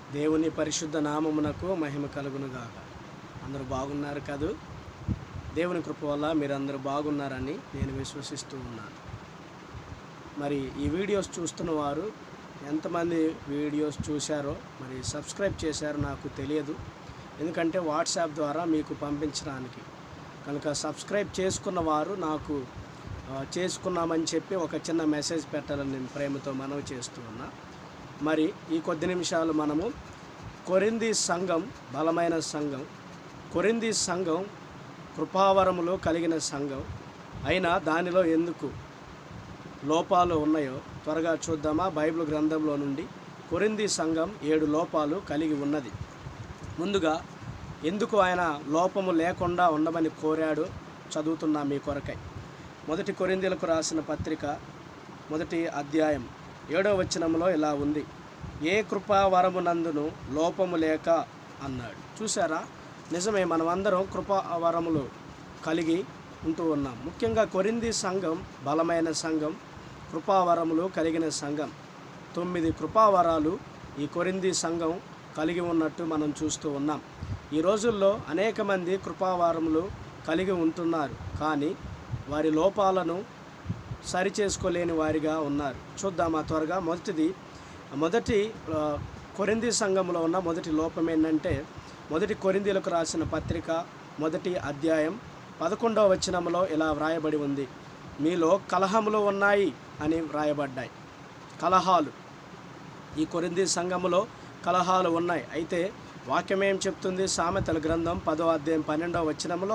దేవుని పరిశుద్ధ నామమునకు మహిమ కలుగునుగాక అందరూ బాగున్నారు కదూ దేవుని కృప వల్ల మీరందరూ బాగున్నారని నేను విశ్వసిస్తూ ఉన్నాను మరి ఈ వీడియోస్ చూస్తున్న వారు ఎంతమంది వీడియోస్ చూశారో మరి సబ్స్క్రైబ్ చేశారో నాకు తెలియదు ఎందుకంటే వాట్సాప్ ద్వారా మీకు పంపించడానికి కనుక సబ్స్క్రైబ్ చేసుకున్న వారు నాకు ఆ, చేసుకున్నామని చెప్పి ఒక చిన్న మెసేజ్ పెట్టాలని నేను ప్రేమతో మనవి చేస్తూ ఉన్నా మరి ఈ కొద్ది నిమిషాలు మనము కొరింది సంఘం బలమైన సంఘం కొరింది సంఘం కృపావరములు కలిగిన సంఘం అయినా దానిలో ఎందుకు లోపాలు ఉన్నాయో త్వరగా చూద్దామా బైబిల్ గ్రంథంలో నుండి కొరింది సంఘం ఏడు లోపాలు కలిగి ఉన్నది ముందుగా ఎందుకు ఆయన లోపము లేకుండా ఉండమని కోరాడు చదువుతున్నా మీ కొరకై మొదటి కొరిందీలకు రాసిన పత్రిక మొదటి అధ్యాయం ఏడో వచనంలో ఇలా ఉంది ఏ కృపావరమునందును లోపము లేక అన్నాడు చూసారా నిజమే మనమందరం కృపావరములు కలిగి ఉంటూ ఉన్నాం ముఖ్యంగా కొరింది సంఘం బలమైన సంఘం కృపావరములు కలిగిన సంఘం తొమ్మిది కృపావరాలు ఈ కొరింది సంఘం కలిగి ఉన్నట్టు మనం చూస్తూ ఉన్నాం ఈ రోజుల్లో అనేక మంది కృపావారములు కలిగి ఉంటున్నారు కానీ వారి లోపాలను సరిచేసుకోలేని వారిగా ఉన్నారు చూద్దామా త్వరగా మొదటిది మొదటి ఆ, కొరింది సంఘంలో ఉన్న మొదటి లోపం ఏంటంటే మొదటి కొరిందీలకు రాసిన పత్రిక మొదటి అధ్యాయం పదకొండవ వచనంలో ఇలా వ్రాయబడి ఉంది మీలో కలహములు ఉన్నాయి అని వ్రాయబడ్డాయి కలహాలు ఈ కొరింది సంఘములో కలహాలు ఉన్నాయి అయితే వాక్యం ఏం చెప్తుంది సామెతల గ్రంథం పదో అధ్యాయం పన్నెండవ వచనంలో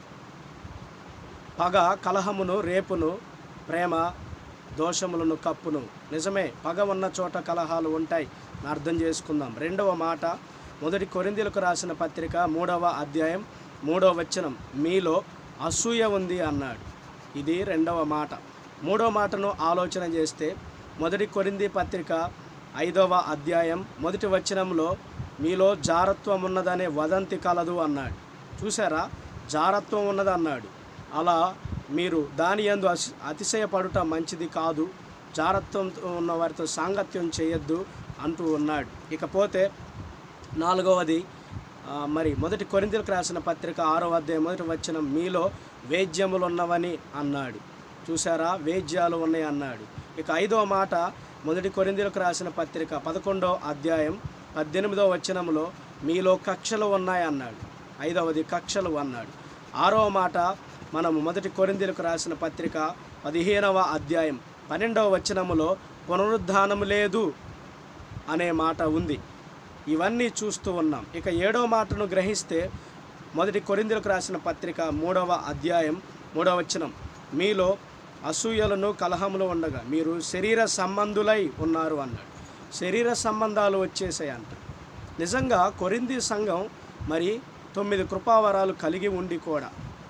పగ కలహమును రేపును ప్రేమ దోషములను కప్పును నిజమే పగ ఉన్న చోట కలహాలు ఉంటాయి అని అర్థం చేసుకుందాం రెండవ మాట మొదటి కొరిందీలకు రాసిన పత్రిక మూడవ అధ్యాయం మూడవ వచనం మీలో అసూయ ఉంది అన్నాడు ఇది రెండవ మాట మూడవ మాటను ఆలోచన చేస్తే మొదటి కొరింది పత్రిక ఐదవ అధ్యాయం మొదటి వచనంలో మీలో జారత్వం ఉన్నదనే వదంతి కలదు అన్నాడు చూసారా జారత్వం ఉన్నది అన్నాడు అలా మీరు దాని యందు అసి- అతిశయపడుట మంచిది కాదు జారత్వం ఉన్న వారితో సాంగత్యం చేయొద్దు అంటూ ఉన్నాడు ఇకపోతే నాలుగవది ఆ, మరి మొదటి కొరింతలకు రాసిన పత్రిక ఆరో అధ్యాయం మొదటి వచ్చిన మీలో వేద్యములు ఉన్నవని అన్నాడు చూసారా వేద్యాలు ఉన్నాయి అన్నాడు ఇక ఐదవ మాట మొదటి కొరింతలకు రాసిన పత్రిక పదకొండో అధ్యాయం పద్దెనిమిదో వచనంలో మీలో కక్షలు ఉన్నాయి అన్నాడు ఐదవది కక్షలు అన్నాడు ఆరవ మాట మనము మొదటి కొరిందీలకు రాసిన పత్రిక పదిహేనవ అధ్యాయం పన్నెండవ వచనములో పునరుద్ధానము లేదు అనే మాట ఉంది ఇవన్నీ చూస్తూ ఉన్నాం ఇక ఏడవ మాటను గ్రహిస్తే మొదటి కొరిందీలకు రాసిన పత్రిక మూడవ అధ్యాయం మూడవ వచనం మీలో అసూయలను కలహములు ఉండగా మీరు శరీర సంబంధులై ఉన్నారు అన్నాడు శరీర సంబంధాలు వచ్చేసాయి అంట నిజంగా కొరింది సంఘం మరి తొమ్మిది కృపావరాలు కలిగి ఉండి కూడా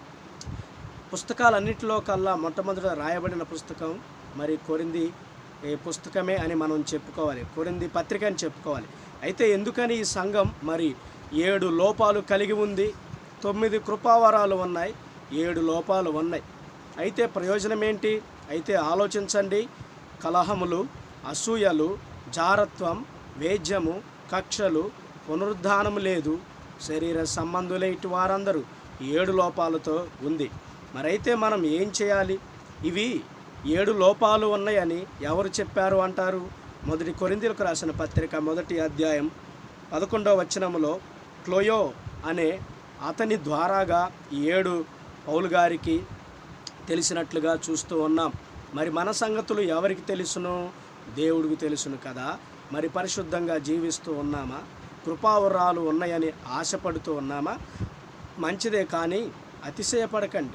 పుస్తకాలన్నిటిలో కల్లా మొట్టమొదట రాయబడిన పుస్తకం మరి కొరింది ఏ పుస్తకమే అని మనం చెప్పుకోవాలి కొరింది పత్రిక అని చెప్పుకోవాలి అయితే ఎందుకని ఈ సంఘం మరి ఏడు లోపాలు కలిగి ఉంది తొమ్మిది కృపావరాలు ఉన్నాయి ఏడు లోపాలు ఉన్నాయి అయితే ప్రయోజనం ఏంటి అయితే ఆలోచించండి కలహములు అసూయలు జారత్వం వేద్యము కక్షలు పునరుద్ధానము లేదు శరీర సంబంధులే ఇటు వారందరూ ఈ ఏడు లోపాలతో ఉంది మరైతే మనం ఏం చేయాలి ఇవి ఏడు లోపాలు ఉన్నాయని ఎవరు చెప్పారు అంటారు మొదటి కొరిందీలకు రాసిన పత్రిక మొదటి అధ్యాయం పదకొండవ వచనములో క్లోయో అనే అతని ద్వారాగా ఈ ఏడు పౌలు గారికి తెలిసినట్లుగా చూస్తూ ఉన్నాం మరి మన సంగతులు ఎవరికి తెలుసును దేవుడికి తెలుసును కదా మరి పరిశుద్ధంగా జీవిస్తూ ఉన్నామా కృపావరాలు ఉన్నాయని ఆశపడుతూ ఉన్నామా మంచిదే కానీ అతిశయపడకండి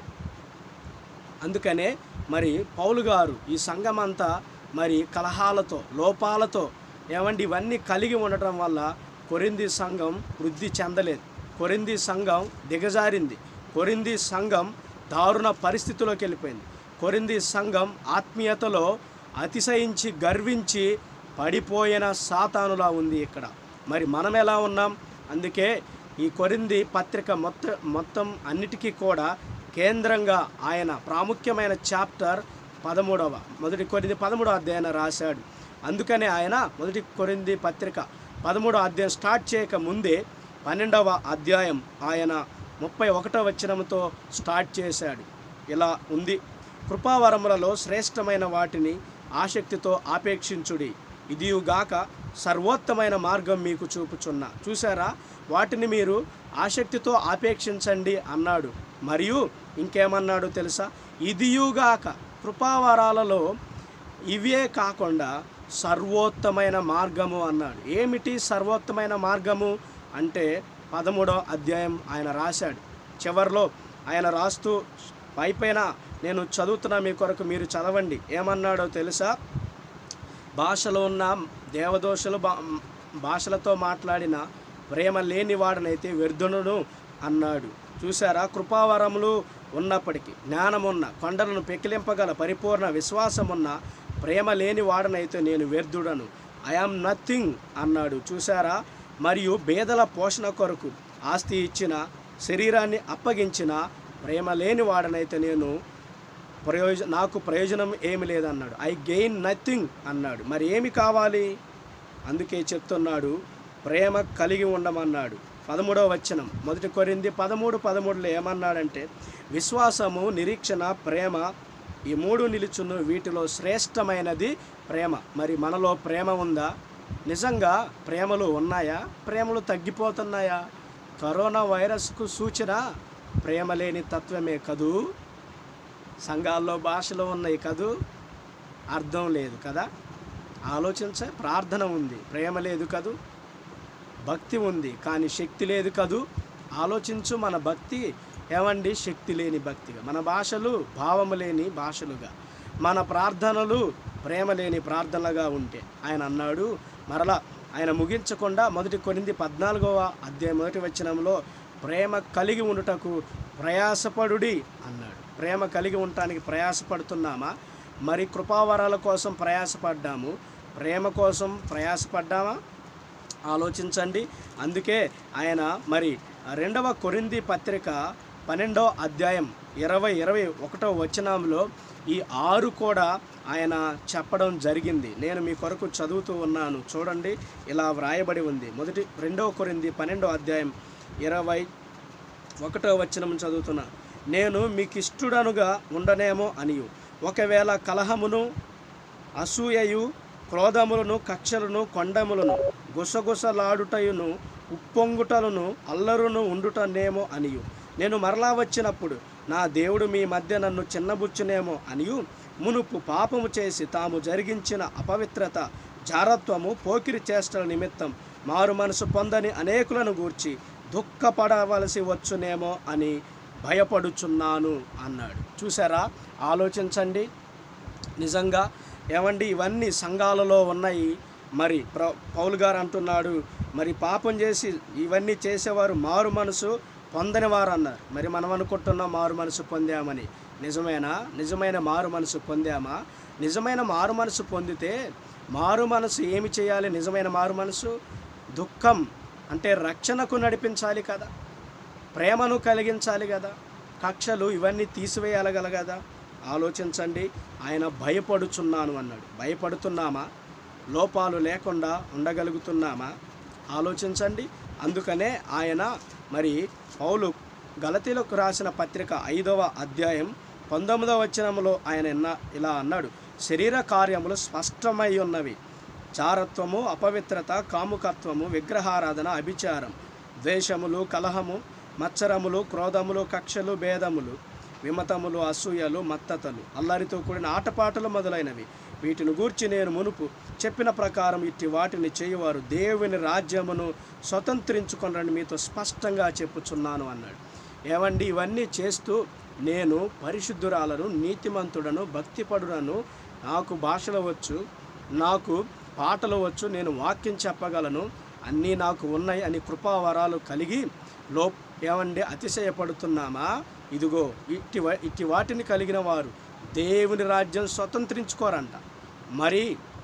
అందుకనే మరి పౌలు గారు ఈ సంఘం అంతా మరి కలహాలతో లోపాలతో ఏమండి ఇవన్నీ కలిగి ఉండటం వల్ల కొరింది సంఘం వృద్ధి చెందలేదు కొరింది సంఘం దిగజారింది కొరింది సంఘం దారుణ పరిస్థితిలోకి వెళ్ళిపోయింది కొరింది సంఘం ఆత్మీయతలో అతిశయించి గర్వించి పడిపోయిన సాతానులా ఉంది ఇక్కడ మరి మనం ఎలా ఉన్నాం అందుకే ఈ కొరింది పత్రిక మొత్తం మొత్తం అన్నిటికీ కూడా కేంద్రంగా ఆయన ప్రాముఖ్యమైన చాప్టర్ పదమూడవ మొదటి కొరింది పదమూడవ అధ్యాయం రాశాడు అందుకనే ఆయన మొదటి కొరింది పత్రిక పదమూడో అధ్యాయం స్టార్ట్ చేయక ముందే పన్నెండవ అధ్యాయం ఆయన ముప్పై ఒకటో వచనంతో స్టార్ట్ చేశాడు ఇలా ఉంది కృపావరములలో శ్రేష్టమైన వాటిని ఆసక్తితో ఆపేక్షించుడి ఇదియుగాక సర్వోత్తమైన మార్గం మీకు చూపుచున్నా చూసారా వాటిని మీరు ఆసక్తితో ఆపేక్షించండి అన్నాడు మరియు ఇంకేమన్నాడు తెలుసా ఇదియుగాక కృపావరాలలో ఇవే కాకుండా సర్వోత్తమైన మార్గము అన్నాడు ఏమిటి సర్వోత్తమైన మార్గము అంటే పదమూడో అధ్యాయం ఆయన రాశాడు చివరిలో ఆయన రాస్తూ పైపైన నేను చదువుతున్నా మీ కొరకు మీరు చదవండి ఏమన్నాడో తెలుసా భాషలో ఉన్న దేవదోషులు భా భాషలతో మాట్లాడిన ప్రేమ లేని వాడనైతే వ్యర్థుడును అన్నాడు చూసారా కృపావరములు ఉన్నప్పటికీ జ్ఞానమున్న కొండలను పెకిలింపగల పరిపూర్ణ విశ్వాసమున్న ప్రేమ లేని వాడనైతే నేను వ్యర్థుడను ఐఆమ్ నథింగ్ అన్నాడు చూసారా మరియు బేదల పోషణ కొరకు ఆస్తి ఇచ్చిన శరీరాన్ని అప్పగించిన ప్రేమ లేని వాడనైతే నేను ప్రయోజ నాకు ప్రయోజనం ఏమి లేదన్నాడు ఐ గెయిన్ నథింగ్ అన్నాడు మరి ఏమి కావాలి అందుకే చెప్తున్నాడు ప్రేమ కలిగి ఉండమన్నాడు పదమూడవ వచనం మొదటి కొరింది పదమూడు పదమూడులో ఏమన్నాడంటే విశ్వాసము నిరీక్షణ ప్రేమ ఈ మూడు నిలుచును వీటిలో శ్రేష్టమైనది ప్రేమ మరి మనలో ప్రేమ ఉందా నిజంగా ప్రేమలు ఉన్నాయా ప్రేమలు తగ్గిపోతున్నాయా కరోనా వైరస్కు సూచన ప్రేమ లేని తత్వమే కదూ సంఘాల్లో భాషలు ఉన్నాయి కదూ అర్థం లేదు కదా ఆలోచించ ప్రార్థన ఉంది ప్రేమ లేదు కదూ భక్తి ఉంది కానీ శక్తి లేదు కదూ ఆలోచించు మన భక్తి ఏమండి శక్తి లేని భక్తిగా మన భాషలు భావము లేని భాషలుగా మన ప్రార్థనలు ప్రేమ లేని ప్రార్థనలుగా ఉంటే ఆయన అన్నాడు మరలా ఆయన ముగించకుండా మొదటి కొరింది పద్నాలుగవ అధ్యాయం మొదటి వచనంలో ప్రేమ కలిగి ఉండుటకు ప్రయాసపడుడి అన్నాడు ప్రేమ కలిగి ఉండటానికి ప్రయాసపడుతున్నామా మరి కృపావరాల కోసం ప్రయాసపడ్డాము ప్రేమ కోసం ప్రయాసపడ్డామా ఆలోచించండి అందుకే ఆయన మరి రెండవ కొరింది పత్రిక పన్నెండో అధ్యాయం ఇరవై ఇరవై ఒకటో వచనంలో ఈ ఆరు కూడా ఆయన చెప్పడం జరిగింది నేను మీ కొరకు చదువుతూ ఉన్నాను చూడండి ఇలా వ్రాయబడి ఉంది మొదటి రెండవ కొరింది పన్నెండో అధ్యాయం ఇరవై ఒకటో వచనం చదువుతున్నా నేను మీకు ఇష్టడనుగా ఉండనేమో అనియు ఒకవేళ కలహమును అసూయయు క్రోధములను కక్షలను కొండములను గుసగుసలాడుటయును ఉప్పొంగుటలను అల్లరును ఉండుటనేమో అనియు నేను మరలా వచ్చినప్పుడు నా దేవుడు మీ మధ్య నన్ను చిన్నబుచ్చునేమో అనియు మునుపు పాపము చేసి తాము జరిగించిన అపవిత్రత జారత్వము పోకిరి చేష్టల నిమిత్తం మారు మనసు పొందని అనేకులను గూర్చి దుఃఖపడవలసి వచ్చునేమో అని భయపడుచున్నాను అన్నాడు చూసారా ఆలోచించండి నిజంగా ఏమండి ఇవన్నీ సంఘాలలో ఉన్నాయి మరి ప్ర పౌలు గారు అంటున్నాడు మరి పాపం చేసి ఇవన్నీ చేసేవారు మారు మనసు పొందని వారు అన్నారు మరి మనం అనుకుంటున్నాం మారు మనసు పొందామని నిజమేనా నిజమైన మారు మనసు పొందామా నిజమైన మారు మనసు పొందితే మారు మనసు ఏమి చేయాలి నిజమైన మారు మనసు దుఃఖం అంటే రక్షణకు నడిపించాలి కదా ప్రేమను కలిగించాలి కదా కక్షలు ఇవన్నీ తీసివేయాలగల కదా ఆలోచించండి ఆయన భయపడుచున్నాను అన్నాడు భయపడుతున్నామా లోపాలు లేకుండా ఉండగలుగుతున్నామా ఆలోచించండి అందుకనే ఆయన మరి పౌలు గలతీలకు రాసిన పత్రిక ఐదవ అధ్యాయం పంతొమ్మిదవ వచనంలో ఆయన ఎన్న- ఇలా అన్నాడు శరీర కార్యములు స్పష్టమై ఉన్నవి చారత్వము అపవిత్రత కాముకత్వము విగ్రహారాధన అభిచారం ద్వేషములు కలహము మత్సరములు క్రోధములు కక్షలు భేదములు విమతములు అసూయలు మత్తతలు అల్లరితో కూడిన ఆటపాటలు మొదలైనవి వీటిని గూర్చి నేను మునుపు చెప్పిన ప్రకారం ఇట్టి వాటిని చేయువారు దేవుని రాజ్యమును స్వతంత్రించుకొనని మీతో స్పష్టంగా చెప్పుచున్నాను అన్నాడు ఏమండి ఇవన్నీ చేస్తూ నేను పరిశుద్ధురాలను నీతిమంతుడను భక్తిపడులను నాకు భాషలు వచ్చు నాకు పాటలు వచ్చు నేను వాక్యం చెప్పగలను అన్నీ నాకు ఉన్నాయి అని కృపావరాలు కలిగి లో ఏమండి అతిశయపడుతున్నామా ఇదిగో ఇట్టి వా- ఇట్టి వాటిని కలిగిన వారు దేవుని రాజ్యం స్వతంత్రించుకోరంట మరి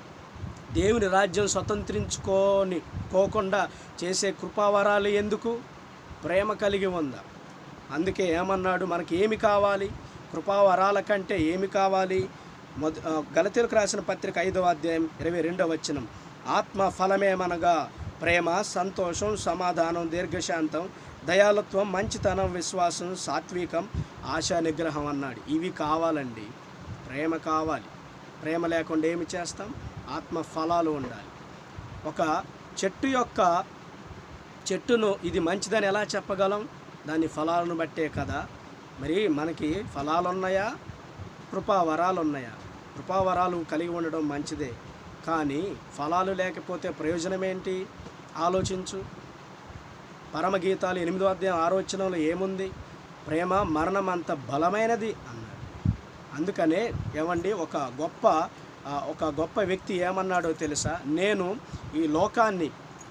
దేవుని రాజ్యం స్వతంత్రించుకోని కోకుండా చేసే కృపావరాలు ఎందుకు ప్రేమ కలిగి ఉందా అందుకే ఏమన్నాడు మనకి ఏమి కావాలి కృపావరాల కంటే ఏమి కావాలి మొద ఆ, గలతీలకు రాసిన పత్రిక ఐదవ అధ్యాయం ఇరవై రెండవ వచనం ఆత్మ ఫలమేమనగా ప్రేమ సంతోషం సమాధానం దీర్ఘశాంతం దయాలత్వం మంచితనం విశ్వాసం సాత్వికం ఆశా నిగ్రహం అన్నాడు ఇవి కావాలండి ప్రేమ కావాలి ప్రేమ లేకుండా ఏమి చేస్తాం ఆత్మ ఫలాలు ఉండాలి ఒక చెట్టు యొక్క చెట్టును ఇది మంచిదని ఎలా చెప్పగలం దాని ఫలాలను బట్టే కదా మరి మనకి ఫలాలు ఉన్నాయా కృపావరాలు ఉన్నాయా కృపావరాలు కలిగి ఉండడం మంచిదే కానీ ఫలాలు లేకపోతే ప్రయోజనం ఏంటి ఆలోచించు పరమగీతాలు ఎనిమిదో అధ్యాయం ఆరోచనలో ఏముంది ప్రేమ మరణం అంత బలమైనది అన్నాడు అందుకనే ఏమండి ఒక గొప్ప ఆ, ఒక గొప్ప వ్యక్తి ఏమన్నాడో తెలుసా నేను ఈ లోకాన్ని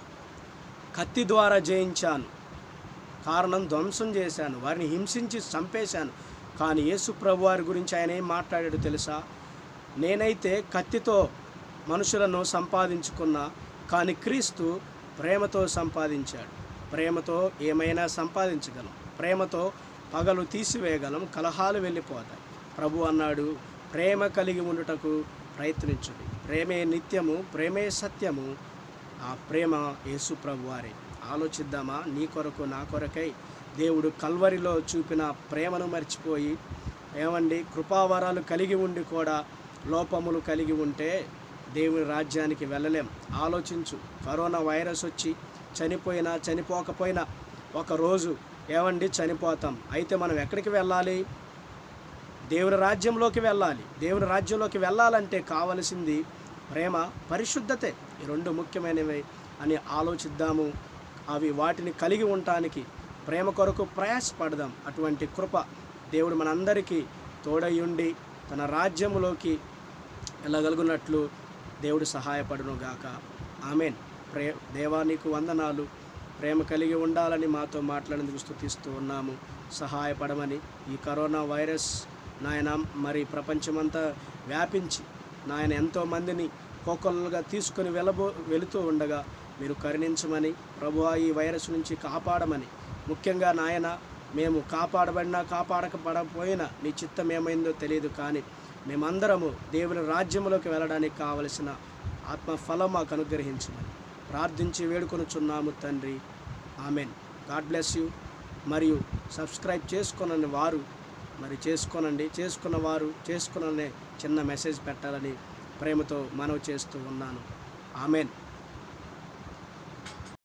కత్తి ద్వారా జయించాను కారణం ధ్వంసం చేశాను వారిని హింసించి చంపేశాను కానీ యేసు ప్రభు వారి గురించి ఆయన ఏం మాట్లాడాడు తెలుసా నేనైతే కత్తితో మనుషులను సంపాదించుకున్నా కానీ క్రీస్తు ప్రేమతో సంపాదించాడు ప్రేమతో ఏమైనా సంపాదించగలం ప్రేమతో పగలు తీసివేయగలం కలహాలు వెళ్ళిపోతాయి ప్రభు అన్నాడు ప్రేమ కలిగి ఉండుటకు ప్రయత్నించుడి ప్రేమే నిత్యము ప్రేమే సత్యము ఆ ప్రేమ యేసు ప్రభు వారే ఆలోచిద్దామా నీ కొరకు నా కొరకై దేవుడు కల్వరిలో చూపిన ప్రేమను మర్చిపోయి ఏమండి కృపావరాలు కలిగి ఉండి కూడా లోపములు కలిగి ఉంటే దేవుని రాజ్యానికి వెళ్ళలేం ఆలోచించు కరోనా వైరస్ వచ్చి చనిపోయినా చనిపోకపోయినా ఒక రోజు ఏమండి చనిపోతాం అయితే మనం ఎక్కడికి వెళ్ళాలి దేవుని రాజ్యంలోకి వెళ్ళాలి దేవుని రాజ్యంలోకి వెళ్ళాలంటే కావలసింది ప్రేమ పరిశుద్ధతే ఈ రెండు ముఖ్యమైనవి అని ఆలోచిద్దాము అవి వాటిని కలిగి ఉండటానికి ప్రేమ కొరకు ప్రయాసపడదాం అటువంటి కృప దేవుడు మనందరికీ తోడయుండి తన రాజ్యములోకి వెళ్ళగలుగునట్లు దేవుడు సహాయపడును గాక ఆమెన్ ప్రే దేవా నీకు వందనాలు ప్రేమ కలిగి ఉండాలని మాతో మాట్లాడేందుకు స్తుతిస్తూ ఉన్నాము సహాయపడమని ఈ కరోనా వైరస్ నాయన మరి ప్రపంచమంతా వ్యాపించి నాయన ఎంతోమందిని కోకొల్లలుగా తీసుకొని వెళ్ళబో వెళుతూ ఉండగా మీరు కరుణించమని ప్రభువా ఈ వైరస్ నుంచి కాపాడమని ముఖ్యంగా నాయన మేము కాపాడబడినా కాపాడకపోయినా మీ చిత్తం ఏమైందో తెలియదు కానీ మేమందరము దేవుని రాజ్యంలోకి వెళ్ళడానికి కావలసిన ఆత్మ ఫలం మాకు అనుగ్రహించమని ప్రార్థించి వేడుకొనుచున్నాము తండ్రి ఆమెన్ గాడ్ బ్లెస్ యూ మరియు సబ్స్క్రైబ్ చేసుకొనని వారు మరి చేసుకోనండి చేసుకున్న వారు చేసుకున్ననే చిన్న మెసేజ్ పెట్టాలని ప్రేమతో మనవి చేస్తూ ఉన్నాను ఆమెన్